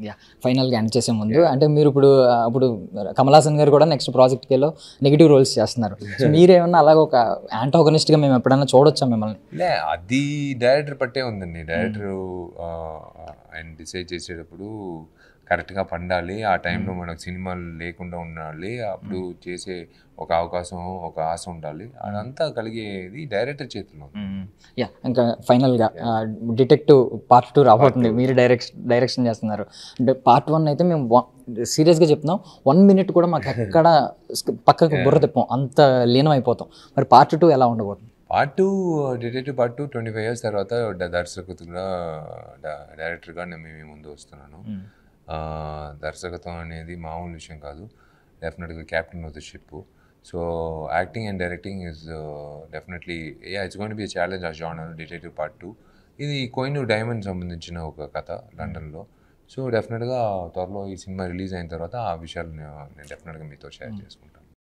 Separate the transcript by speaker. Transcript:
Speaker 1: Yeah ఫైనల్గా end చేసే ముందు అంటే మీరు ఇప్పుడు ఆ, ఇప్పుడు కమల్ హాసన్ గారు కూడా నెక్స్ట్ ప్రాజెక్ట్కేలో నెగిటివ్ రోల్స్ చేస్తున్నారు సో మీరేమన్నా అలాగ ఒక యాంటాగనిస్ట్గా మేము ఎప్పుడైనా చూడొచ్చా మిమ్మల్ని
Speaker 2: లే అది డైరెక్టర్ పట్టే ఉందండి డైరెక్టర్ ఆయన డిసైడ్ చేసేటప్పుడు కరెక్ట్గా పండాలి ఆ టైంలో మనకు సినిమాలు లేకుండా ఉండాలి అప్పుడు చేసే ఒక అవకాశం ఒక ఆశ ఉండాలి అదంతా కలిగేది డైరెక్టర్ చేతిలో ఉంది.
Speaker 1: యా ఇంకా ఫైనల్గా డిటెక్టివ్ పార్ట్ టూ రాబోతుంది మీరు డైరెక్షన్ డైరెక్షన్ చేస్తున్నారు అంటే పార్ట్ వన్ అయితే మేము సీరియస్గా చెప్తున్నాం వన్ మినిట్ కూడా మాకు ఎక్కడ స్క్- పక్కకు బుర్ర తిప్పాం అంత లీనం అయిపోతాం మరి పార్ట్ టూ ఎలా ఉండబోతుంది
Speaker 2: part two detective part two twenty five years తర్వాత డ- దర్శకుడిగా డ- డైరెక్టర్గా నేను మీ ముందు వస్తున్నాను ఆ, దర్శకత్వం అనేది మామూలు విషయం కాదు డెఫినెట్గా captain of the ship so acting and directing is definitely ya it's gonna be challenge ఆ జానర్ డిటెక్టివ్ పార్ట్ టూ ఇది కోయిన్ డైమండ్ సంబంధించిన ఒక కథ లండన్లో సో డెఫినెట్గా త్వరలో ఈ సినిమా రిలీజ్ అయిన తర్వాత ఆ విషయాలు నేను డెఫినెట్గా మీతో షేర్ చేసుకుంటాను